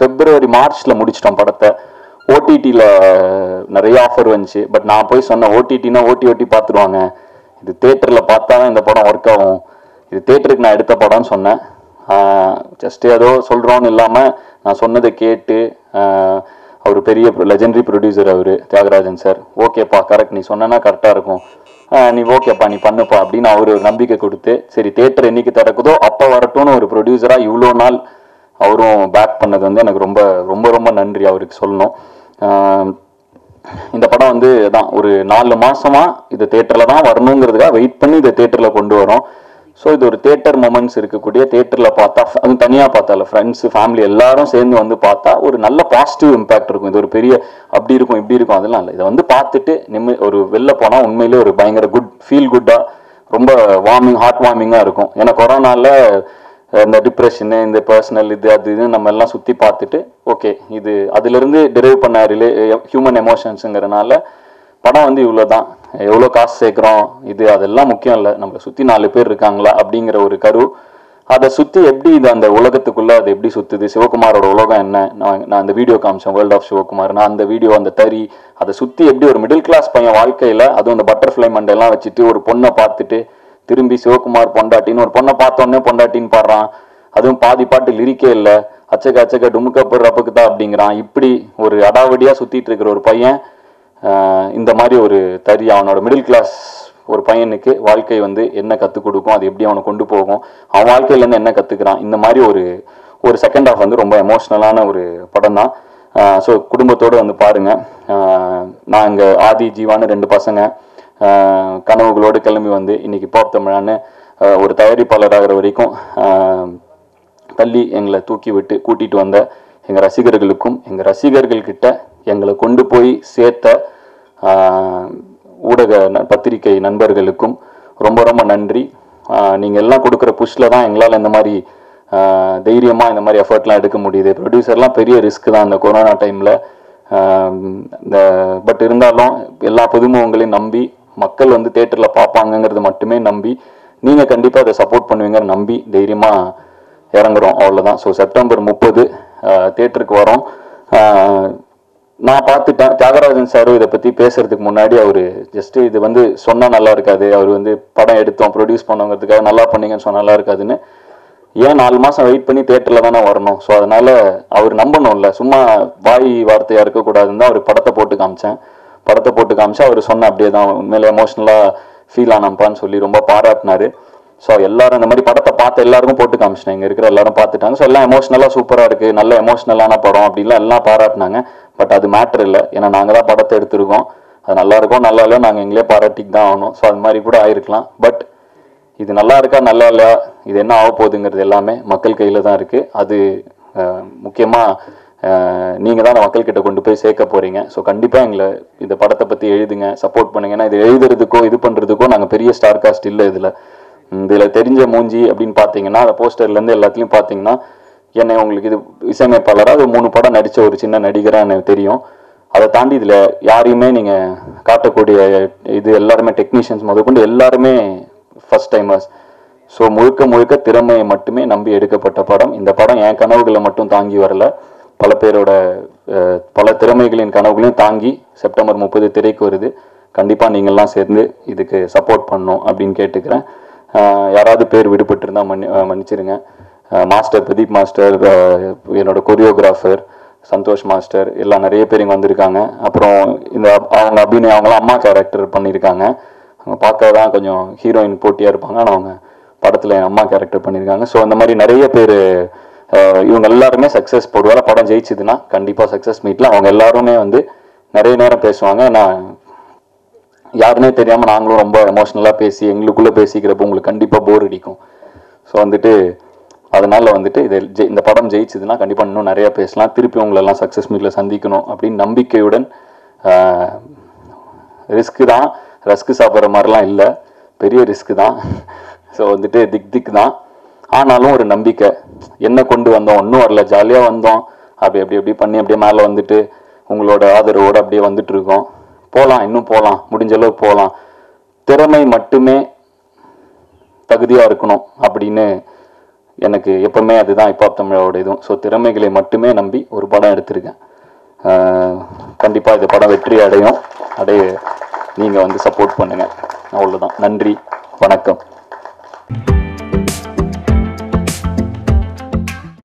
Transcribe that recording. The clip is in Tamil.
பிப்ரவரி மார்ச்ல முடிச்சிட்டோம் படத்தை ஓடிடியில் நிறைய ஆஃபர் வந்துச்சு பட் நான் போய் சொன்னேன் ஓடிடினா ஓட்டி ஓட்டி பார்த்துருவாங்க இது தேட்டரில் பார்த்தா தான் இந்த படம் ஒர்க் ஆகும் இது தேட்டருக்கு நான் எடுத்த படம்னு சொன்னேன் ஜஸ்ட் ஏதோ சொல்கிறோன்னு இல்லாமல் நான் சொன்னதை கேட்டு அவர் பெரிய லெஜெண்டரி ப்ரொடியூசர் அவர் தியாகராஜன் சார் ஓகேப்பா கரெக்ட் நீ சொன்னா கரெக்டாக இருக்கும் ஆஹ் நீ ஓகேப்பா நீ பண்ணுப்பா அப்படின்னு அவர் ஒரு நம்பிக்கை கொடுத்து சரி தேட்டர் என்னைக்கு திறக்குதோ அப்போ வரட்டும்னு ஒரு ப்ரொடியூசராக இவ்வளோ நாள் அவரும் பேக் பண்ணது வந்து எனக்கு ரொம்ப ரொம்ப ரொம்ப நன்றி அவருக்கு சொல்லணும் ஆஹ் இந்த படம் வந்து தான் ஒரு நாலு மாசமா இது தேட்டர்ல தான் வரணுங்கிறதுக்காக வெயிட் பண்ணி இதை தேட்டர்ல கொண்டு வரோம் ஸோ இது ஒரு தேட்டர் மூமெண்ட்ஸ் இருக்கக்கூடிய தேட்டர்ல பார்த்தா அதுவும் தனியா பார்த்தால ஃப்ரெண்ட்ஸ் ஃபேமிலி எல்லாரும் சேர்ந்து வந்து பார்த்தா ஒரு நல்ல பாசிட்டிவ் இம்பாக்ட் இருக்கும் இது ஒரு பெரிய அப்படி இருக்கும் இப்படி இருக்கும் அதெல்லாம் இல்லை இதை வந்து பார்த்துட்டு நிம்ம ஒரு வெளில போனா உண்மையிலே ஒரு பயங்கர குட் ஃபீல் குட்டா ரொம்ப வார்மிங் ஹார்ட் வார்மிங்காக இருக்கும் ஏன்னா கொரோனால இந்த டிப்ரெஷனு இந்த பர்சனல் இது அது இது நம்ம எல்லாம் சுற்றி பார்த்துட்டு ஓகே இது அதிலிருந்து டெரைவ் பண்ண ரிலே ஹியூமன் எமோஷன்ஸுங்கிறனால படம் வந்து இவ்வளோ தான் எவ்வளோ காசு சேர்க்குறோம் இது அதெல்லாம் முக்கியம் இல்லை நம்மளை சுற்றி நாலு பேர் இருக்காங்களா அப்படிங்கிற ஒரு கரு அதை சுற்றி எப்படி இது அந்த உலகத்துக்குள்ளே அது எப்படி சுற்றுது சிவகுமாரோட உலகம் என்ன நான் நான் அந்த வீடியோ காமிச்சேன் வேர்ல்ட் ஆஃப் சிவகுமார் நான் அந்த வீடியோ அந்த தறி அதை சுற்றி எப்படி ஒரு மிடில் கிளாஸ் பையன் வாழ்க்கையில் அதுவும் அந்த பட்டர்ஃப்ளை மண்டெல்லாம் வச்சுட்டு ஒரு பொண்ணை பார்த்துட்டு திரும்பி சிவகுமார் பொண்டாட்டின்னு ஒரு பொண்ணை பார்த்தோன்னே பொண்டாட்டின்னு பாடுறான் அதுவும் பாதி பாட்டு லிரிக்கே இல்லை அச்சக்க அச்சக்க டுமுக்க போடுறப்பக்கு தான் அப்படிங்கிறான் இப்படி ஒரு அடாவடியாக சுற்றிட்டு இருக்கிற ஒரு பையன் ஆஹ் இந்த மாதிரி ஒரு தறி அவனோட மிடில் கிளாஸ் ஒரு பையனுக்கு வாழ்க்கை வந்து என்ன கற்றுக் கொடுக்கும் அது எப்படி அவனை கொண்டு போகும் அவன் வாழ்க்கையிலேருந்து என்ன கற்றுக்கிறான் இந்த மாதிரி ஒரு ஒரு செகண்ட் ஹாஃப் வந்து ரொம்ப எமோஷ்னலான ஒரு படம் தான் ஸோ குடும்பத்தோடு வந்து பாருங்கள் நான் இங்கே ஆதி ஜீவான்னு ரெண்டு பசங்க ஆஹ் கனவுகளோடு கிளம்பி வந்து இன்னைக்கு பாப் தமிழான்னு ஆஹ் ஒரு தயாரிப்பாளராகிற வரைக்கும் ஆஹ் தள்ளி எங்களை தூக்கி விட்டு கூட்டிட்டு வந்த எங்கள் ரசிகர்களுக்கும் எங்கள் ரசிகர்கள்கிட்ட எங்களை கொண்டு போய் சேர்த்த ஆஹ், ஊடக ந- பத்திரிகை நண்பர்களுக்கும் ரொம்ப ரொம்ப நன்றி ஆஹ், நீங்க எல்லாம் கொடுக்குற புஷ்ல தான் எங்களால் இந்த மாதிரி ஆஹ், தைரியமா இந்த மாதிரி எஃபர்ட்லாம் எடுக்க முடியுது ப்ரொடியூசர்லாம் பெரிய ரிஸ்க் தான் இந்த கொரோனா டைம்ல இந்த பட் இருந்தாலும் எல்லா புதுமுகங்களையும் நம்பி மக்கள் வந்து தேட்டர்ல பார்ப்பாங்கங்கிறது மட்டுமே நம்பி நீங்க கண்டிப்பா அதை சப்போர்ட் பண்ணுவீங்கன்னு நம்பி தைரியமா இறங்குறோம் அவ்வளவுதான் ஸோ செப்டம்பர் முப்பது தேட்டருக்கு வரோம் ஆஹ், நான் பார்த்துட்டேன் தியாகராஜன் சாரும் இதை பற்றி பேசுறதுக்கு முன்னாடி அவர் ஜஸ்ட் இது வந்து சொன்னால் நல்லா இருக்காது அவர் வந்து படம் எடுத்தோம் ப்ரொடியூஸ் பண்ணோங்கிறதுக்காக நல்லா பண்ணீங்கன்னு சொன்னா நல்லா இருக்காதுன்னு ஏன் நாலு மாதம் வெயிட் பண்ணி தேட்டரில் தானே வரணும் ஸோ அதனால அவர் நம்பணும்ல சும்மா வாய் வார்த்தையாக இருக்கக்கூடாதுன்னு தான் அவர் படத்தை போட்டு காமிச்சேன் படத்தை போட்டு காமிச்சா அவர் சொன்ன அப்படியே தான் உண்மையிலே எமோஷ்னலாக ஃபீல் ஆனப்பான்னு சொல்லி ரொம்ப பாராட்டினாரு ஸோ எல்லாரும் இந்த மாதிரி படத்தை பார்த்து எல்லாருக்கும் போட்டு காமிச்சிட்டேன் இங்கே இருக்கிற எல்லாரும் பார்த்துட்டாங்க ஸோ எல்லாம் எமோஷ்னலாக சூப்பராக இருக்குது நல்ல எமோஷ்னலான படம் அப்படின்லாம் எல்லாம் பாராட்டினாங்க பட் அது மேட்ரு இல்லை ஏன்னா நாங்கள் தான் படத்தை எடுத்திருக்கோம் அது நல்லா இருக்கும் நல்லா இல்லையோ நாங்கள் எங்களே பாராட்டிக்கு தான் ஆகணும் ஸோ அது மாதிரி கூட ஆயிருக்கலாம் பட் இது நல்லா இருக்கா நல்லா இல்லையா இது என்ன ஆக போகுதுங்கிறது எல்லாமே மக்கள் கையில் தான் இருக்குது அது முக்கியமாக நீங்கள் தான் மக்கள்கிட்ட கொண்டு போய் சேர்க்க போகிறீங்க ஸோ கண்டிப்பாக எங்களை இந்த படத்தை பற்றி எழுதுங்க சப்போர்ட் பண்ணுங்க ஏன்னா இது எழுதுறதுக்கோ இது பண்ணுறதுக்கோ நாங்கள் பெரிய ஸ்டார் காஸ்ட் இல்லை இதில் இதில் தெரிஞ்ச மூஞ்சி அப்படின்னு பார்த்தீங்கன்னா அந்த போஸ்டர்லேருந்து எல்லாத்துலேயும் பார்த்தீங்கன்னா என்னை உங்களுக்கு இது இசையமைப்பாளராக அது மூணு படம் நடித்த ஒரு சின்ன நடிகராக எனக்கு தெரியும் அதை தாண்டி இதில் யாரையுமே நீங்கள் காட்டக்கூடிய இது எல்லாருமே டெக்னீஷியன்ஸ் முதற்கொண்டு எல்லாருமே ஃபர்ஸ்ட் டைமர்ஸ் ஸோ முழுக்க முழுக்க திறமையை மட்டுமே நம்பி எடுக்கப்பட்ட படம் இந்த படம் என் கனவுகளை மட்டும் தாங்கி வரல பல பேரோட அஹ், பல திறமைகளின் கனவுகளையும் தாங்கி செப்டம்பர் முப்பது திரைக்கு வருது கண்டிப்பாக நீங்கள்லாம் சேர்ந்து இதுக்கு சப்போர்ட் பண்ணணும் அப்படின்னு கேட்டுக்கிறேன் அஹ், யாராவது பேர் விடுபட்டு இருந்தால் மன்னி அஹ், மன்னிச்சிருங்க அஹ், மாஸ்டர் பிரதீப் மாஸ்டர் அஹ், என்னோட கொரியோகிராஃபர் சந்தோஷ் மாஸ்டர் எல்லாம் நிறைய பேர் இங்கே வந்திருக்காங்க அப்புறம் இந்த அப்- அவங்க அபிநய அவங்களாம் அம்மா கேரக்டர் பண்ணியிருக்காங்க அவங்க பார்க்க தான் கொஞ்சம் ஹீரோயின் போட்டியாக இருப்பாங்க ஆனால் அவங்க படத்தில் என் அம்மா கேரக்டர் பண்ணியிருக்காங்க ஸோ அந்த மாதிரி நிறைய பேர் இவங்க எல்லாருமே சக்ஸஸ் ஒருவேளை படம் ஜெயிச்சுதுன்னா கண்டிப்பாக சக்ஸஸ் மீட்டில் அவங்க எல்லாருமே வந்து நிறைய நேரம் பேசுவாங்க நான் யாருன்னே தெரியாமல் நாங்களும் ரொம்ப எமோஷ்னலாக பேசி எங்களுக்குள்ளே பேசிக்கிறப்போ உங்களுக்கு கண்டிப்பாக போர் அடிக்கும் ஸோ வந்துட்டு அதனால வந்துட்டு இது ஜெய்- இந்த படம் ஜெயிச்சதுன்னா கண்டிப்பாக இன்னும் நிறைய பேசலாம் திருப்பி உங்களெல்லாம் சக்ஸஸ் மீட்டில் சந்திக்கணும் அப்படின்னு நம்பிக்கையுடன் ரிஸ்க்கு தான் ரஸ்க்கு சாப்பிட்ற மாதிரிலாம் இல்லை பெரிய ரிஸ்க்கு தான் ஸோ வந்துட்டு திக் திக் தான் ஆனாலும் ஒரு நம்பிக்கை என்ன கொண்டு வந்தோம் ஒன்றும் வரல ஜாலியாக வந்தோம் அப்படி அப்படி அப்படி பண்ணி அப்படியே மேலே வந்துட்டு உங்களோட ஆதரவோடு அப்படியே வந்துட்டு இருக்கோம் போகலாம் இன்னும் போகலாம் முடிஞ்ச அளவுக்கு போகலாம் திறமை மட்டுமே தகுதியாக இருக்கணும் அப்படின்னு எனக்கு எப்பவுமே அதுதான் இப்போ தமிழோட இதுவும் ஸோ திறமைகளை மட்டுமே நம்பி ஒரு படம் எடுத்திருக்கேன் கண்டிப்பாக இந்த படம் வெற்றி அடையும் அடைய நீங்கள் வந்து சப்போர்ட் பண்ணுங்கள் அவ்வளோதான் நன்றி வணக்கம்